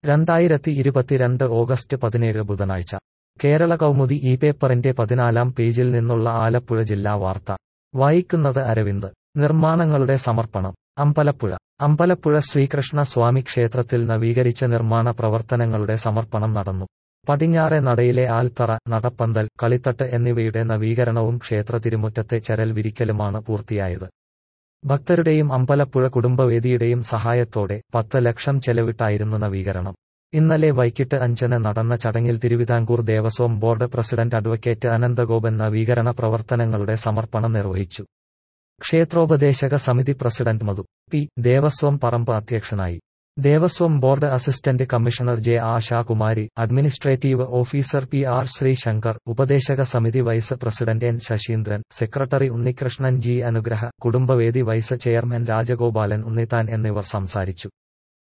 രണ്ടായിരത്തി ഇരുപത്തിരണ്ട് ഓഗസ്റ്റ് പതിനേഴ് ബുധനാഴ്ച കേരള കൗമുദി ഈ പേപ്പറിന്റെ പതിനാലാം പേജിൽ നിന്നുള്ള ആലപ്പുഴ ജില്ലാ വാർത്ത വായിക്കുന്നത് അരവിന്ദ് നിർമ്മാണങ്ങളുടെ സമർപ്പണം അമ്പലപ്പുഴ അമ്പലപ്പുഴ ശ്രീകൃഷ്ണ സ്വാമി ക്ഷേത്രത്തിൽ നവീകരിച്ച നിർമ്മാണ പ്രവർത്തനങ്ങളുടെ സമർപ്പണം നടന്നു പടിഞ്ഞാറെ നടയിലെ ആൽത്തറ നടപ്പന്തൽ കളിത്തട്ട് എന്നിവയുടെ നവീകരണവും ക്ഷേത്ര തിരുമുറ്റത്തെ ചരൽ വിരിക്കലുമാണ് പൂർത്തിയായത് ഭക്തരുടെയും അമ്പലപ്പുഴ കുടുംബവേദിയുടെയും സഹായത്തോടെ പത്ത് ലക്ഷം ചെലവിട്ടായിരുന്നു നവീകരണം ഇന്നലെ വൈകിട്ട് അഞ്ചിന് നടന്ന ചടങ്ങിൽ Thiruvithamkoor Devaswom board president advocate Ananthagopan നവീകരണ പ്രവർത്തനങ്ങളുടെ സമർപ്പണം നിർവഹിച്ചു ക്ഷേത്രോപദേശക സമിതി പ്രസിഡന്റ് മധു പി ദേവസ്വം പറമ്പ് അധ്യക്ഷനായി Devaswom board assistant commissioner J Ashakumari administrative officer P R Sreesankar ഉപദേശക സമിതി vice president N Sasheendran secretary Unnikrishnan G അനുഗ്രഹ കുടുംബവേദി വൈസ് ചെയർമാൻ രാജഗോപാലൻ ഉണ്ണിത്താൻ എന്നിവർ സംസാരിച്ചു